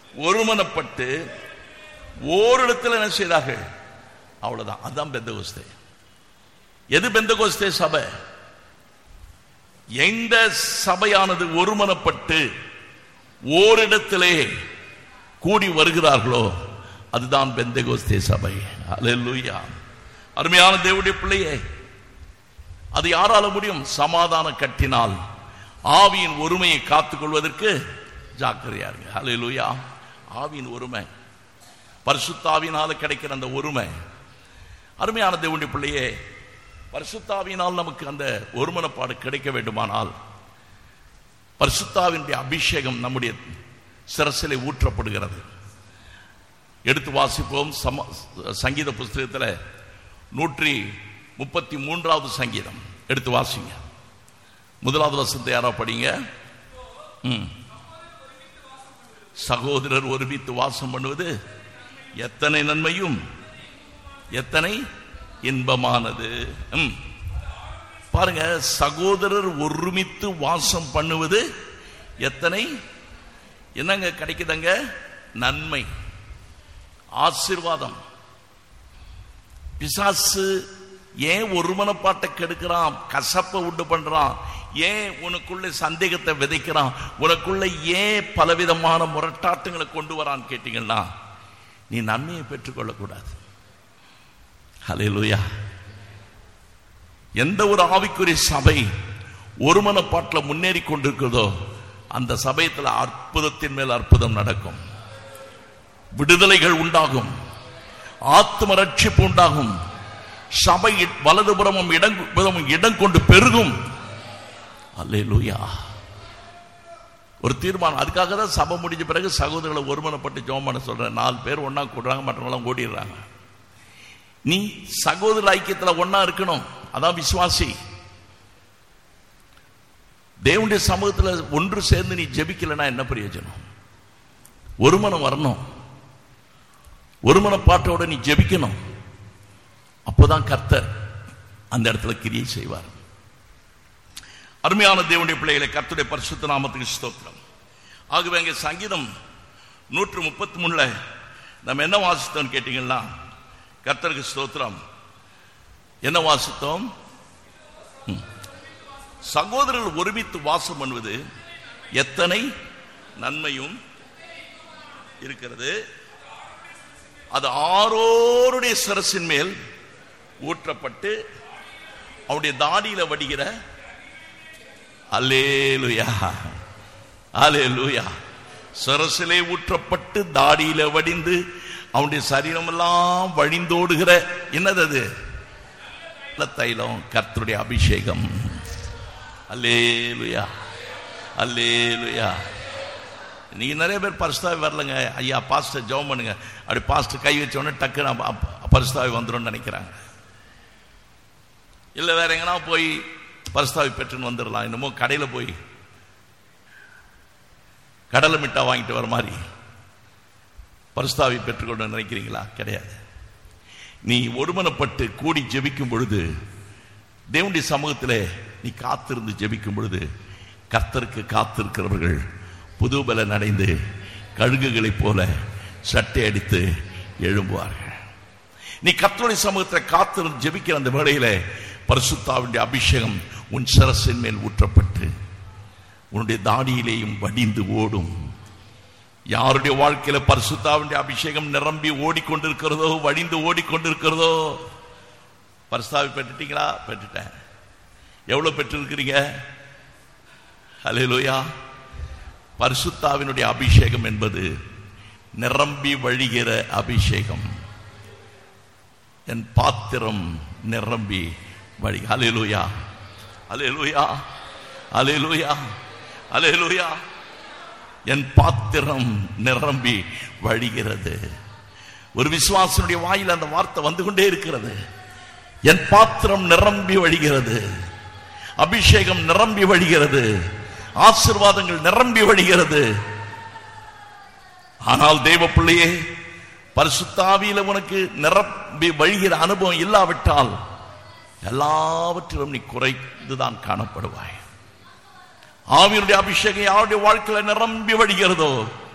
ஒருமனப்பட்டு ஓரிடத்தில் என்ன செய்தார்கள் அவ்வளவுதான் அதான் பெந்தகோஸ்தே எது பெந்தகோஸ்தே சபை எந்த சபையானது ஒருமனப்பட்டு ஓரிடத்திலே கூடி வருகிறார்களோ அதுதான் பெந்தகோஸ்தே சபை அல்லேலூயா அருமையான தேவனுடைய பிள்ளையே அது யாரால முடியும் சமாதான கட்டினால் ஆவியின் ஒருமையை காத்துக் கொள்வதற்கு ஜாக்கிரதையா இருங்க அல்லேலூயா ஆவியின் ஒருமை பரிசுத்தாவினால கிடைக்கிற அந்த ஒருமை அருமையான தேவனுடைய பிள்ளையே பரிசுத்தாவினால் நமக்கு அந்த ஒருமனப்பாடு கிடைக்க வேண்டுமானால் பரிசுத்தாவினுடைய அபிஷேகம் நம்முடைய சிரசிலே ஊற்றப்படுகிறது எடுத்து வாசிப்போம் சம சங்கீத புஸ்தகத்தில் நூற்றி முப்பத்தி மூன்றாவது சங்கீதம் எடுத்து வாசிங்க முதலாவது வசனத்தை யாரா படிங்க ம். சகோதரர் ஒருமித்து வாசம் பண்ணுவது எத்தனை நன்மையும் எத்தனை இன்பமானது ம். பாருங்க சகோதரர் ஒருமித்து வாசம் பண்ணுவது எத்தனை என்னங்க கிடைக்குதுங்க நன்மை ஆசீர்வாதம் பிசாசு ஏன் ஒருமனப்பாட்டை கெடுக்கிறான் கசப்பை உண்டு பண்றான் ஏன் உனக்குள்ள சந்தேகத்தை விதைக்கிறான் உனக்குள்ள ஏன் பலவிதமான முரட்டாட்டங்களை கொண்டு வரான்னு கேட்டீங்கன்னா நீ நன்மையை பெற்றுக்கொள்ளக்கூடாது ஹalleluya எந்த ஒரு ஆவிக்குரிய சபை ஒருமனப்பாட்டில் முன்னேறி கொண்டிருக்கிறதோ அந்த சபையத்தில் அற்புதத்தின் மேல் அற்புதம் நடக்கும் விடுதலைகள் உண்டாகும் ஆத்ம ரட்சிப்பு உண்டாகும் சபை வலதுபுறமும் இடம் புறமும் இடம் கொண்டு பெருகும் அல்லேலூயா ஒரு தீர்மானம் அதுக்காக தான் சபை முடிஞ்ச பிறகு சகோதரர்களை ஒருமனப்பட்டு ஜோம் பண்ண சொல்றேன் நாலு பேர் ஒண்ணா கூடுறாங்க மற்றவங்களாம் ஓடிடுறாங்க நீ சகோதர ஐக்கியத்துல ஒண்ணா இருக்கணும் அதான் விசுவாசி தேவனுடைய சமூகத்துல ஒன்று சேர்ந்து நீ ஜெபிக்கலைன்னா என்ன பிரயோஜனம் ஒருமனம் வரணும் ஒருமனப்பாட்டோட நீ ஜெபிக்கணும் அப்போதான் கர்த்தர் அந்த இடத்துல கிரியை செய்வார் அருமையான தேவனுடைய பிள்ளைகளை கர்த்தருடைய பரிசுத்த நாமத்துக்கு ஸ்தோத்திரம் ஆகவே அங்கே சங்கீதம் நூற்று முப்பத்தி மூணுல நம்ம என்ன வாசித்தோம் கேட்டீங்கன்னா கர்த்தருக்கு ஸ்தோத்திரம் என்ன வாசித்தோம் ம். சகோதரர்கள் ஒருமித்து வாசம் பண்ணுவது எத்தனை நன்மையும் இருக்கிறது அது ஆரோருடைய சிரசின் மேல் ஊற்றப்பட்டு அவருடைய தாடியில வடிகிற அல்லேலுயா அல்லேலுயா சிரசிலே ஊற்றப்பட்டு தாடியில வடிந்து அவனுடைய சரீரமெல்லாம் வழிந்தோடுகிற என்னது அது நல்ல தைலம் கர்த்தருடைய அபிஷேகம் அல்லேலுயா அல்லேலுயா நீங்க நிறைய பேர் பரிசுத்தாவி வரலங்க ஐயா பாஸ்டர் ஜெபம் பண்ணுங்க அப்படி பாஸ்டர் கை வச்ச உடனே டக்குன்னு அப்ப- அப்ப பரிசுத்தாவி வந்துரும்னு நினைக்கிறாங்க இல்ல வேற எங்கனா போய் பரிசுத்தாவி பெற்றுன்னு வந்துடலாம் என்னமோ கடையில போய் கடலை மிட்டா வாங்கிட்டு வர மாதிரி பரிசுத்தாவி பெற்றுக்கொண்டு நினைக்கிறீங்களா கிடையாது நீ ஒருமனப்பட்டு கூடி ஜெபிக்கும் பொழுது தேவனுடைய சமூகத்திலே நீ காத்திருந்து ஜெபிக்கும் பொழுது கர்த்தருக்கு காத்திருக்கிறவர்கள் புதுபலன் அடைந்து கழுகுகளைப் போல சட்டை அடித்து எழும்புவார்கள் நீ கர்த்தருடைய சமூகத்தில் காத்திருந்து ஜெபிக்கிற அந்த வேளையிலே பரிசுத்தாவினுடைய அபிஷேகம் உன் சிரசின் மேல் ஊற்றப்பட்டு உன்னுடைய தாடியிலேயும் வடிந்து ஓடும் யாருடைய வாழ்க்கையில பரிசுத்தாவினுடைய அபிஷேகம் நிரம்பி ஓடிக்கொண்டிருக்கிறதோ வடிந்து ஓடிக்கொண்டிருக்கிறதோ பரிசுத்தாவி பெற்றுட்டீங்களா பெற்றுட்டேன் எவ்வளவு பெற்றிருக்கிறீங்க ஹalleluya பரிசுத்தாவினுடைய அபிஷேகம் என்பது நிரம்பி வழிகிற அபிஷேகம் என் பாத்திரம் நிரம்பி வழி ஹalleluya ஹalleluya ஹalleluya ஹalleluya என் பாத்திரம் நிரம்பி வழிகிறது ஒரு விசுவாசனுடைய வாயில் அந்த வார்த்தை வந்து கொண்டே இருக்கிறது என் பாத்திரம் நிரம்பி வழிகிறது அபிஷேகம் நிரம்பி வழிகிறது ஆசிர்வாதங்கள் நிரம்பி வழிகிறது ஆனால் தேவ பிள்ளையே பரிசுத்தாவியில உனக்கு நிரம்பி வழிகிற அனுபவம் இல்லாவிட்டால் எல்லாவற்றிலும் நீ குறைந்துதான் காணப்படுவாய் ஆவியனுடைய அபிஷேகம் யாருடைய வாழ்க்கையில நிரம்பி வழிகிறதோ